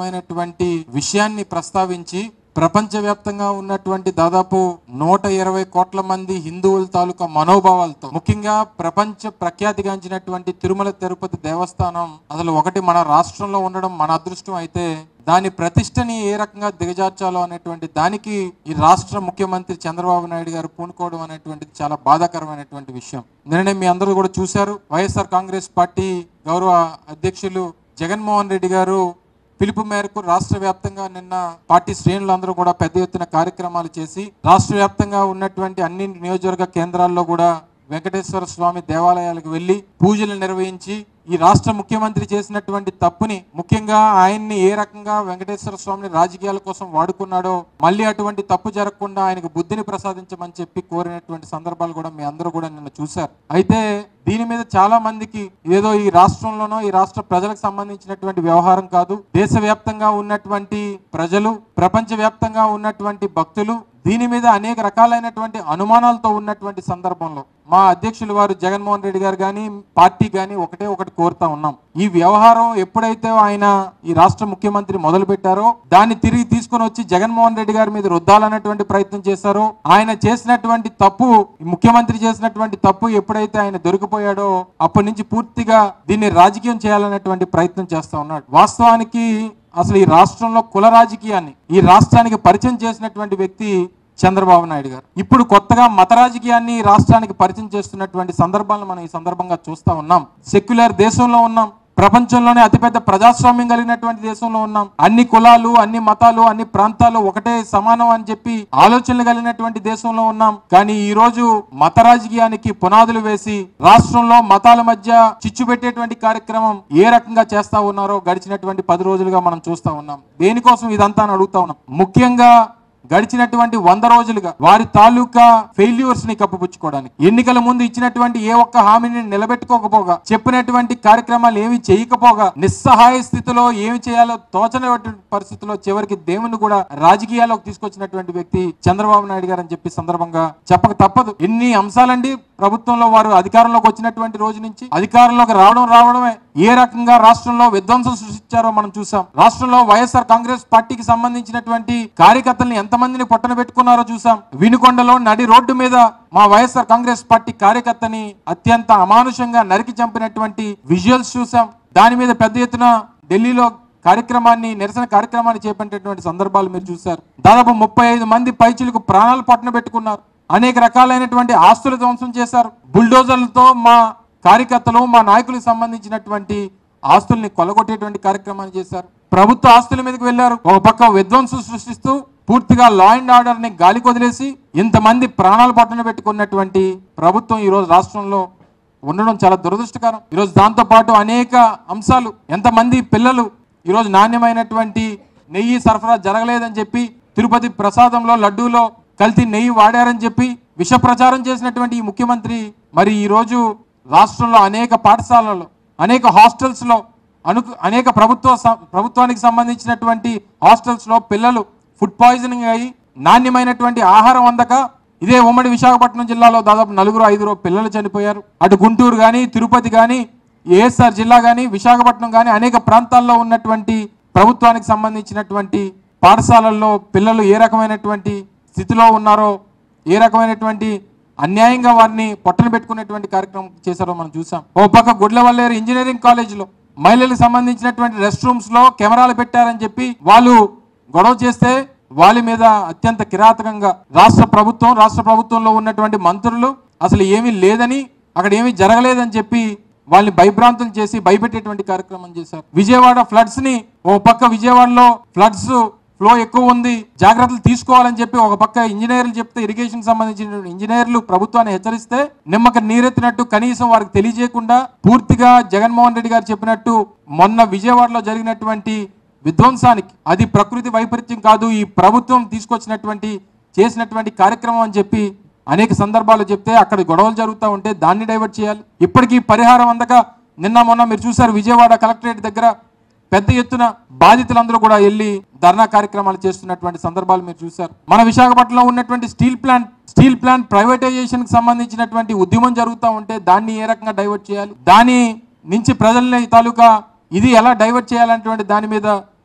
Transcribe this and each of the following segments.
బాధాకరమైనటువంటి విషయాన్ని ప్రస్తావించి ప్రపంచవ్యాప్తంగా ఉన్నటువంటి దాదాపు నూట ఇరవై కోట్ల మంది హిందువుల తాలూకా మనోభావాలతో ముఖ్యంగా ప్రపంచ ప్రఖ్యాతిగాంచినటువంటి తిరుమల తిరుపతి దేవస్థానం అసలు ఒకటి మన రాష్ట్రంలో ఉండడం మన అదృష్టం అయితే దాని ప్రతిష్టని ఏ రకంగా దిగజార్చాలో అనేటువంటి దానికి ఈ రాష్ట్ర ముఖ్యమంత్రి చంద్రబాబు నాయుడు గారు పూనుకోవడం అనేటువంటిది చాలా బాధాకరమైనటువంటి విషయం నిన్ననే మీ అందరూ కూడా చూశారు వైఎస్ఆర్ కాంగ్రెస్ పార్టీ గౌరవ అధ్యక్షులు జగన్మోహన్ రెడ్డి గారు పిలుపు మేరకు రాష్ట్ర వ్యాప్తంగా నిన్న పార్టీ శ్రేణులందరూ కూడా పెద్ద ఎత్తున కార్యక్రమాలు చేసి రాష్ట్ర వ్యాప్తంగా ఉన్నటువంటి అన్ని నియోజకవర్గ కేంద్రాల్లో కూడా వెంకటేశ్వర స్వామి దేవాలయాలకు వెళ్లి పూజలు నిర్వహించి ఈ రాష్ట్ర ముఖ్యమంత్రి చేసినటువంటి తప్పుని ముఖ్యంగా ఆయన్ని ఏ రకంగా వెంకటేశ్వర స్వామిని రాజకీయాల కోసం వాడుకున్నాడో మళ్ళీ అటువంటి తప్పు జరగకుండా ఆయనకు బుద్ధిని ప్రసాదించమని చెప్పి కోరినటువంటి సందర్భాలు కూడా మీ అందరూ కూడా నిన్న చూశారు అయితే దీని మీద చాలా మందికి ఏదో ఈ రాష్ట్రంలోనో ఈ రాష్ట్ర ప్రజలకు సంబంధించినటువంటి వ్యవహారం కాదు దేశవ్యాప్తంగా ఉన్నటువంటి ప్రజలు ప్రపంచ వ్యాప్తంగా ఉన్నటువంటి భక్తులు దీని మీద అనేక రకాలైనటువంటి అనుమానాలతో ఉన్నటువంటి సందర్భంలో మా అధ్యక్షులు వారు జగన్మోహన్ రెడ్డి గారు కానీ పార్టీ కానీ ఒకటే ఒకటి కోరుతా ఉన్నాం ఈ వ్యవహారం ఎప్పుడైతే ఆయన ఈ రాష్ట్ర ముఖ్యమంత్రి మొదలు పెట్టారో దాన్ని తిరిగి తీసుకొని వచ్చి జగన్మోహన్ రెడ్డి గారి మీద రుద్దాలన్నటువంటి ప్రయత్నం చేశారో ఆయన చేసినటువంటి తప్పు ఈ ముఖ్యమంత్రి చేసినటువంటి తప్పు ఎప్పుడైతే ఆయన దొరికిపోయాడో అప్పటి నుంచి పూర్తిగా దీన్ని రాజకీయం చేయాలనేటువంటి ప్రయత్నం చేస్తా ఉన్నాడు వాస్తవానికి అసలు ఈ రాష్ట్రంలో కుల రాజకీయాన్ని ఈ రాష్ట్రానికి పరిచయం చేసినటువంటి వ్యక్తి చంద్రబాబు నాయుడు గారు ఇప్పుడు కొత్తగా మత రాజకీయాన్ని ఈ రాష్ట్రానికి పరిచయం చేస్తున్నటువంటి సందర్భాలను మనం ఈ సందర్భంగా చూస్తా ఉన్నాం సెక్యులర్ దేశంలో ఉన్నాం ప్రపంచంలోనే అతిపెద్ద ప్రజాస్వామ్యం కలిగినటువంటి దేశంలో ఉన్నాం అన్ని కులాలు అన్ని మతాలు అన్ని ప్రాంతాలు ఒకటే సమానం అని చెప్పి ఆలోచనలు కలిగినటువంటి దేశంలో ఉన్నాం కానీ ఈ రోజు మత రాజకీయానికి పునాదులు వేసి రాష్ట్రంలో మతాల మధ్య చిచ్చు పెట్టేటువంటి కార్యక్రమం ఏ రకంగా చేస్తా ఉన్నారో గడిచినటువంటి పది రోజులుగా మనం చూస్తా ఉన్నాం దేనికోసం ఇదంతా అని అడుగుతా ఉన్నాం ముఖ్యంగా గడిచినటువంటి వంద రోజులుగా వారి తాలూకా ఫెయిల్యూర్స్ ని కప్పిపుచ్చుకోవడానికి ఎన్నికల ముందు ఇచ్చినటువంటి ఏ ఒక్క హామీని నిలబెట్టుకోకపోగా చెప్పినటువంటి కార్యక్రమాలు ఏమి చేయకపోగా నిస్సహాయ స్థితిలో ఏమి చేయాలో తోచనటువంటి పరిస్థితిలో చివరికి దేవుని కూడా రాజకీయాల్లోకి తీసుకొచ్చినటువంటి వ్యక్తి చంద్రబాబు నాయుడు గారు అని చెప్పి సందర్భంగా చెప్పక తప్పదు ఎన్ని అంశాలండి ప్రభుత్వంలో వారు అధికారంలోకి వచ్చినటువంటి రోజు నుంచి అధికారంలోకి రావడం రావడమే ఏ రకంగా రాష్ట్రంలో విధ్వంసం సృష్టించారో మనం చూసాం రాష్ట్రంలో వైఎస్ఆర్ కాంగ్రెస్ పార్టీకి సంబంధించినటువంటి కార్యకర్తల్ని ఎంతమందిని పొట్టన పెట్టుకున్నారో చూసాం వినుకొండలో నడి రోడ్డు మీద మా వైఎస్ఆర్ కాంగ్రెస్ పార్టీ కార్యకర్తని అత్యంత అమానుషంగా నరికి చంపినటువంటి విజువల్స్ చూసాం దాని మీద పెద్ద ఎత్తున ఢిల్లీలో కార్యక్రమాన్ని నిరసన కార్యక్రమాన్ని చేపట్టేటువంటి సందర్భాలు మీరు చూశారు దాదాపు ముప్పై ఐదు మంది పైచిలకు ప్రాణాలు పట్టణ పెట్టుకున్నారు అనేక రకాలైనటువంటి ఆస్తులు ధ్వంసం చేశారు బుల్డోజర్లతో మా కార్యకర్తలు మా నాయకులకు సంబంధించినటువంటి ఆస్తుల్ని కొలగొట్టేటువంటి కార్యక్రమాన్ని చేశారు ప్రభుత్వ ఆస్తుల మీదకి వెళ్లారు ఒక పక్క విధ్వంసం సృష్టిస్తూ పూర్తిగా లా అండ్ ఆర్డర్ ని గాలికి వదిలేసి ఇంతమంది ప్రాణాలు పట్టణ పెట్టుకున్నటువంటి ప్రభుత్వం ఈ రోజు రాష్ట్రంలో ఉండడం చాలా దురదృష్టకరం ఈరోజు దాంతో పాటు అనేక అంశాలు ఎంతమంది పిల్లలు ఈరోజు నాణ్యమైనటువంటి నెయ్యి సరఫరా జరగలేదని చెప్పి తిరుపతి ప్రసాదంలో లడ్డూలో కల్తీ నెయ్యి వాడారని చెప్పి విష ప్రచారం చేసినటువంటి ఈ ముఖ్యమంత్రి మరి ఈ రోజు రాష్ట్రంలో అనేక పాఠశాలల్లో అనేక హాస్టల్స్ లో అను అనేక ప్రభుత్వ స- ప్రభుత్వానికి సంబంధించినటువంటి హాస్టల్స్ లో పిల్లలు ఫుడ్ పాయిజనింగ్ అయ్యి నాణ్యమైనటువంటి ఆహారం అందక ఇదే ఉమ్మడి విశాఖపట్నం జిల్లాలో దాదాపు నలుగురు ఐదుగురు పిల్లలు చనిపోయారు అటు గుంటూరు కానీ తిరుపతి కానీ ఏఎస్ఆర్ జిల్లా కానీ విశాఖపట్నం కానీ అనేక ప్రాంతాల్లో ఉన్నటువంటి ప్రభుత్వానికి సంబంధించినటువంటి పాఠశాలల్లో పిల్లలు ఏ రకమైనటువంటి స్థితిలో ఉన్నారో ఏ రకమైనటువంటి అన్యాయంగా వారిని పొట్టలు పెట్టుకునేటువంటి కార్యక్రమం చేశారో మనం చూసాం ఓ పక్క గుడ్లవల్లేరు ఇంజనీరింగ్ కాలేజీలో మహిళలకు సంబంధించినటువంటి రెస్ట్ రూమ్స్ లో కెమెరాలు పెట్టారని చెప్పి వాళ్ళు గొడవ చేస్తే వాళ్ళ మీద అత్యంత కిరాతకంగా రాష్ట్ర ప్రభుత్వం రాష్ట్ర ప్రభుత్వంలో ఉన్నటువంటి మంత్రులు అసలు ఏమీ లేదని అక్కడ ఏమీ జరగలేదని చెప్పి వాళ్ళని భయభ్రాంతులు చేసి భయపెట్టేటువంటి కార్యక్రమం చేశారు విజయవాడ ఫ్లడ్స్ ని ఓ పక్క విజయవాడలో ఫ్లడ్స్ ఫ్లో ఎక్కువ ఉంది జాగ్రత్తలు తీసుకోవాలని చెప్పి ఒక పక్క ఇంజనీర్లు చెప్తే ఇరిగేషన్ సంబంధించిన ఇంజనీర్లు ప్రభుత్వాన్ని హెచ్చరిస్తే నిమ్మక నీరెత్తినట్టు కనీసం వారికి తెలియజేయకుండా పూర్తిగా జగన్మోహన్ రెడ్డి గారు చెప్పినట్టు మొన్న విజయవాడలో జరిగినటువంటి విధ్వంసానికి అది ప్రకృతి వైపరీత్యం కాదు ఈ ప్రభుత్వం తీసుకొచ్చినటువంటి చేసినటువంటి కార్యక్రమం అని చెప్పి అనేక సందర్భాలు చెప్తే అక్కడ గొడవలు జరుగుతూ ఉంటే దాన్ని డైవర్ట్ చేయాలి ఇప్పటికీ పరిహారం అందక నిన్న మొన్న మీరు చూసారు విజయవాడ కలెక్టరేట్ దగ్గర పెద్ద ఎత్తున బాధితులందరూ కూడా వెళ్ళి ధర్నా కార్యక్రమాలు చేస్తున్నటువంటి సందర్భాలు మీరు చూశారు మన విశాఖపట్నంలో ఉన్నటువంటి steel plant steel plant privatisation కి సంబంధించినటువంటి ఉద్యమం జరుగుతూ ఉంటే దాన్ని ఏ రకంగా డైవర్ట్ చేయాలి దాని నుంచి ప్రజల్ని తాలూకా ఇది ఎలా డైవర్ట్ చేయాలనేటువంటి దాని మీద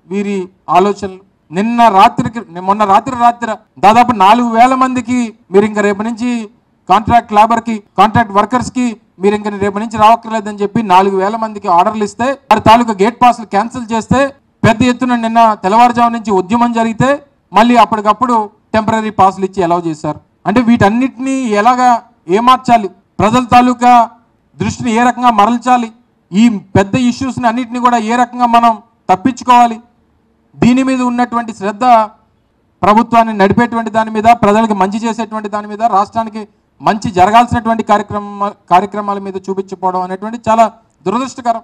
వీరి ఆలోచనలు నిన్న రాత్రికి మొన్న రాత్రి రాత్రి దాదాపు నాలుగు వేల మందికి మీరు ఇంకా రేపు నుంచి కాంట్రాక్ట్ లేబర్ కి కాంట్రాక్ట్ వర్కర్స్ కి మీరు ఇంకా రేపు నుంచి రావక్కర్లేదని చెప్పి నాలుగు వేల మందికి ఆర్డర్లు ఇస్తే వారి తాలూకా గేట్ పాస్లు క్యాన్సిల్ చేస్తే పెద్ద ఎత్తున నిన్న తెల్లవారుజాము నుంచి ఉద్యమం జరిగితే మళ్ళీ అప్పటికప్పుడు టెంపరీ పాస్లు ఇచ్చి అలౌ చేశారు అంటే వీటన్నిటినీ ఎలాగా ఏమార్చాలి ప్రజల తాలూకా దృష్టిని ఏ రకంగా మరల్చాలి ఈ పెద్ద ఇష్యూస్ని అన్నిటిని కూడా ఏ రకంగా మనం తప్పించుకోవాలి దీని మీద ఉన్నటువంటి శ్రద్ధ ప్రభుత్వాన్ని నడిపేటువంటి దాని మీద ప్రజలకు మంచి చేసేటువంటి దాని మీద రాష్ట్రానికి మంచి జరగాల్సినటువంటి కార్యక్రమ కార్యక్రమాల మీద చూపించకపోవడం అనేటువంటి చాలా దురదృష్టకరం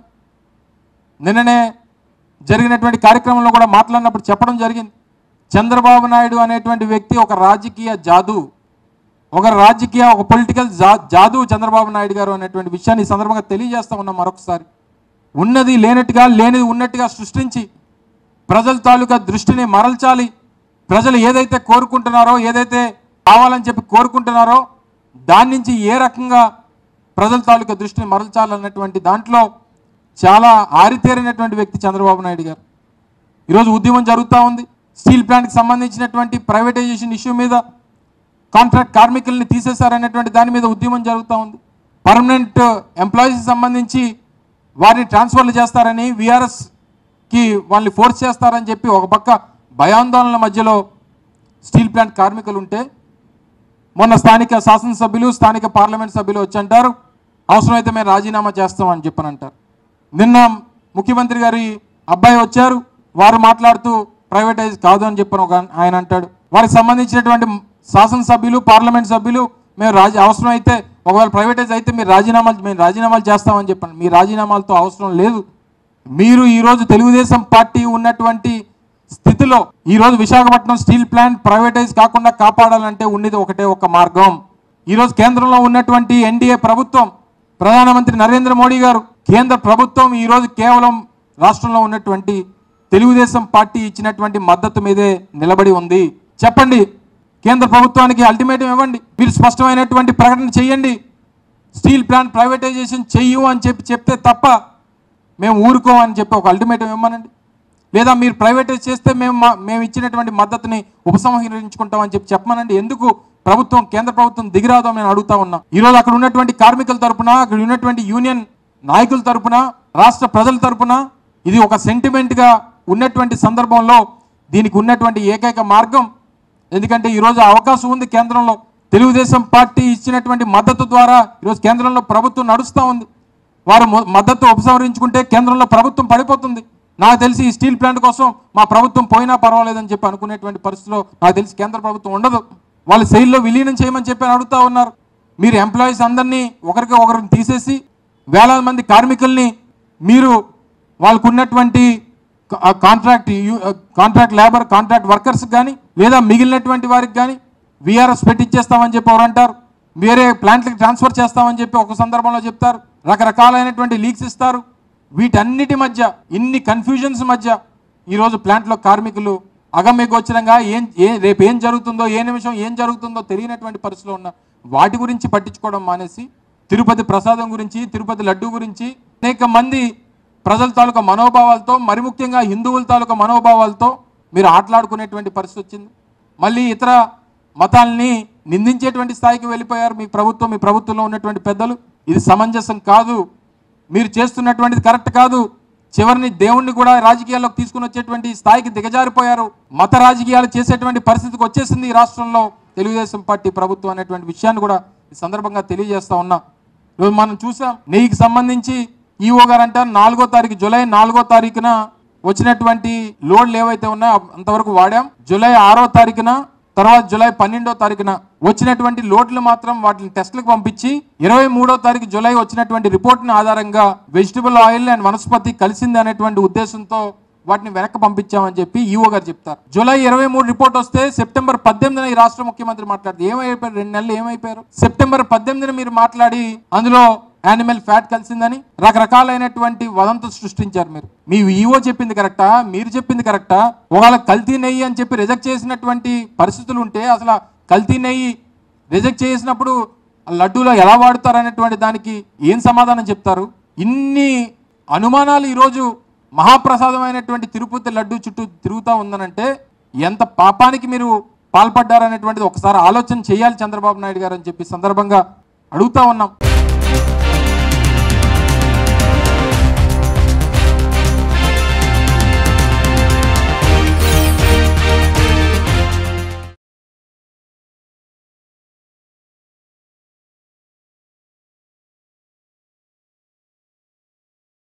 నిన్ననే జరిగినటువంటి కార్యక్రమంలో కూడా మాట్లాడినప్పుడు చెప్పడం జరిగింది చంద్రబాబు నాయుడు అనేటువంటి వ్యక్తి ఒక రాజకీయ జాదు ఒక రాజకీయ ఒక పొలిటికల్ జా జాదు చంద్రబాబు నాయుడు గారు అనేటువంటి విషయాన్ని ఈ సందర్భంగా తెలియజేస్తా ఉన్నాం మరొకసారి ఉన్నది లేనట్టుగా లేనిది ఉన్నట్టుగా సృష్టించి ప్రజల తాలూకా దృష్టిని మరల్చాలి ప్రజలు ఏదైతే కోరుకుంటున్నారో ఏదైతే కావాలని చెప్పి కోరుకుంటున్నారో దాని నుంచి ఏ రకంగా ప్రజల తాలూకా దృష్టిని మరల్చాలన్నటువంటి దాంట్లో చాలా ఆరితేరినటువంటి వ్యక్తి చంద్రబాబు నాయుడు గారు ఈరోజు ఉద్యమం జరుగుతూ ఉంది స్టీల్ ప్లాంట్కి సంబంధించినటువంటి ప్రైవేటైజేషన్ ఇష్యూ మీద కాంట్రాక్ట్ కార్మికుల్ని తీసేశారనేటువంటి దాని మీద ఉద్యమం జరుగుతూ ఉంది పర్మనెంట్ ఎంప్లాయీస్ సంబంధించి వారిని ట్రాన్స్ఫర్లు చేస్తారని విఆర్ఎస్కి వాళ్ళని ఫోర్స్ చేస్తారని చెప్పి ఒక పక్క భయాందోళనల మధ్యలో స్టీల్ ప్లాంట్ కార్మికులు ఉంటే మొన్న స్థానిక శాసనసభ్యులు స్థానిక పార్లమెంట్ సభ్యులు వచ్చి అంటారు అవసరమైతే మేము రాజీనామా చేస్తామని చెప్పని అంటారు నిన్న ముఖ్యమంత్రి గారి అబ్బాయి వచ్చారు వారు మాట్లాడుతూ ప్రైవేటైజ్ కాదు అని చెప్పని ఒక ఆయన అంటాడు వారికి సంబంధించినటువంటి శాసనసభ్యులు పార్లమెంట్ సభ్యులు మేము రాజీ అవసరం అయితే ఒకవేళ ప్రైవేటైజ్ అయితే మీరు రాజీనామాలు మేము రాజీనామాలు చేస్తామని చెప్పండి మీ రాజీనామాలతో అవసరం లేదు మీరు ఈరోజు తెలుగుదేశం పార్టీ ఉన్నటువంటి స్థితిలో ఈరోజు విశాఖపట్నం స్టీల్ ప్లాంట్ ప్రైవేటైజ్ కాకుండా కాపాడాలంటే ఉన్నది ఒకటే ఒక మార్గం ఈరోజు కేంద్రంలో ఉన్నటువంటి ఎన్డీఏ ప్రభుత్వం ప్రధానమంత్రి నరేంద్ర మోడీ గారు కేంద్ర ప్రభుత్వం ఈరోజు కేవలం రాష్ట్రంలో ఉన్నటువంటి తెలుగుదేశం పార్టీ ఇచ్చినటువంటి మద్దతు మీదే నిలబడి ఉంది చెప్పండి కేంద్ర ప్రభుత్వానికి అల్టిమేటం ఇవ్వండి మీరు స్పష్టమైనటువంటి ప్రకటన చేయండి స్టీల్ ప్లాంట్ ప్రైవేటైజేషన్ చెయ్యు అని చెప్పి చెప్తే తప్ప మేము ఊరుకోమని చెప్పి ఒక అల్టిమేటం ఇవ్వమనండి లేదా మీరు ప్రైవేటైజ్ చేస్తే మేము మా- మేము ఇచ్చినటువంటి మద్దతుని ఉపసంహరించుకుంటామని చెప్పి చెప్పమనండి ఎందుకు ప్రభుత్వం కేంద్ర ప్రభుత్వం దిగిరాదో నేను అడుగుతా ఉన్నా ఈరోజు అక్కడ ఉన్నటువంటి కార్మికుల తరపున అక్కడ ఉన్నటువంటి యూనియన్ నాయకుల తరపున రాష్ట్ర ప్రజల తరపున ఇది ఒక సెంటిమెంట్గా ఉన్నటువంటి సందర్భంలో దీనికి ఉన్నటువంటి ఏకైక మార్గం ఎందుకంటే ఈరోజు అవకాశం ఉంది కేంద్రంలో తెలుగుదేశం పార్టీ ఇచ్చినటువంటి మద్దతు ద్వారా ఈరోజు కేంద్రంలో ప్రభుత్వం నడుస్తూ ఉంది వారు మొ- మద్దతు ఉపసంహరించుకుంటే కేంద్రంలో ప్రభుత్వం పడిపోతుంది నాకు తెలిసి ఈ స్టీల్ ప్లాంట్ కోసం మా ప్రభుత్వం పోయినా పర్వాలేదని చెప్పి అనుకునేటువంటి పరిస్థితిలో నాకు తెలిసి కేంద్ర ప్రభుత్వం ఉండదు వాళ్ళు శైలిలో విలీనం చేయమని చెప్పి అని అడుగుతా ఉన్నారు మీరు ఎంప్లాయీస్ అందరినీ ఒకరికి ఒకరిని తీసేసి వేలాది మంది కార్మికుల్ని మీరు వాళ్ళకు ఉన్నటువంటి కా- కాంట్రాక్ట్ యు- కాంట్రాక్ట్ లేబర్ కాంట్రాక్ట్ వర్కర్స్ కానీ లేదా మిగిలినటువంటి వారికి కానీ విఆర్ఎస్ పెట్టించేస్తామని చెప్పి ఎవరు అంటారు వేరే ప్లాంట్లకు ట్రాన్స్ఫర్ చేస్తామని చెప్పి ఒక సందర్భంలో చెప్తారు రకరకాలైనటువంటి లీక్స్ ఇస్తారు వీటన్నిటి మధ్య ఇన్ని కన్ఫ్యూజన్స్ మధ్య ఈరోజు ప్లాంట్లో కార్మికులు అగమ్య గోచరంగా ఏం ఏ రేపు ఏం జరుగుతుందో ఏ నిమిషం ఏం జరుగుతుందో తెలియనటువంటి పరిస్థితిలో ఉన్న వాటి గురించి పట్టించుకోవడం మానేసి తిరుపతి ప్రసాదం గురించి తిరుపతి లడ్డు గురించి అనేక మంది ప్రజల తాలూకా మనోభావాలతో మరి ముఖ్యంగా హిందువుల తాలూకా మనోభావాలతో మీరు ఆటలాడుకునేటువంటి పరిస్థితి వచ్చింది మళ్ళీ ఇతర మతాల్ని నిందించేటువంటి స్థాయికి వెళ్ళిపోయారు మీ ప్రభుత్వం మీ ప్రభుత్వంలో ఉన్నటువంటి పెద్దలు ఇది సమంజసం కాదు మీరు చేస్తున్నటువంటిది కరెక్ట్ కాదు చివరిని దేవుణ్ణి కూడా రాజకీయాల్లోకి తీసుకుని వచ్చేటువంటి స్థాయికి దిగజారిపోయారు మత రాజకీయాలు చేసేటువంటి పరిస్థితికి వచ్చేసింది ఈ రాష్ట్రంలో తెలుగుదేశం పార్టీ ప్రభుత్వం అనేటువంటి విషయాన్ని కూడా ఈ సందర్భంగా తెలియజేస్తా ఉన్నా ఈరోజు మనం చూసాం నెయ్యికి సంబంధించి ఈఓ గారు అంటారు నాలుగో తారీఖు జూలై నాలుగో తారీఖున వచ్చినటువంటి లోడ్లు ఏవైతే ఉన్నాయో అంతవరకు వాడాం జూలై ఆరో తారీఖున తర్వాత జూలై పన్నెండో తారీఖున వచ్చినటువంటి లోడ్లు మాత్రం వాటిని టెస్ట్లకు పంపించి ఇరవై మూడో తారీఖు జూలై వచ్చినటువంటి రిపోర్ట్ని ఆధారంగా వెజిటబుల్ ఆయిల్ అండ్ వనస్పతి కలిసింది అనేటువంటి ఉద్దేశంతో వాటిని వెనక్కి పంపించామని చెప్పి ఈఓ గారు చెప్తారు జూలై ఇరవై మూడు రిపోర్ట్ వస్తే సెప్టెంబర్ పద్దెనిమిదిన ఈ రాష్ట్ర ముఖ్యమంత్రి మాట్లాడితే ఏమైపోయారు రెండు నెలలు ఏమైపోయారు సెప్టెంబర్ పద్దెనిమిదిన మీరు మాట్లాడి అందులో యానిమల్ ఫ్యాట్ కలిసిందని రకరకాలైనటువంటి వదంతులు సృష్టించారు మీరు మీ ఈఓ చెప్పింది కరెక్టా మీరు చెప్పింది కరెక్టా ఒకవేళ కల్తీ నెయ్యి అని చెప్పి రిజెక్ట్ చేసినటువంటి పరిస్థితులు ఉంటే అసలు ఆ కల్తీ నెయ్యి రిజెక్ట్ చేసినప్పుడు ఆ లడ్డూలో ఎలా వాడుతారు అనేటువంటి దానికి ఏం సమాధానం చెప్తారు ఇన్ని అనుమానాలు ఈరోజు మహాప్రసాదమైనటువంటి తిరుపతి లడ్డు చుట్టూ తిరుగుతూ ఉందనంటే ఎంత పాపానికి మీరు పాల్పడ్డారనేటువంటిది ఒకసారి ఆలోచన చేయాలి చంద్రబాబు నాయుడు గారు అని చెప్పి సందర్భంగా అడుగుతా ఉన్నాం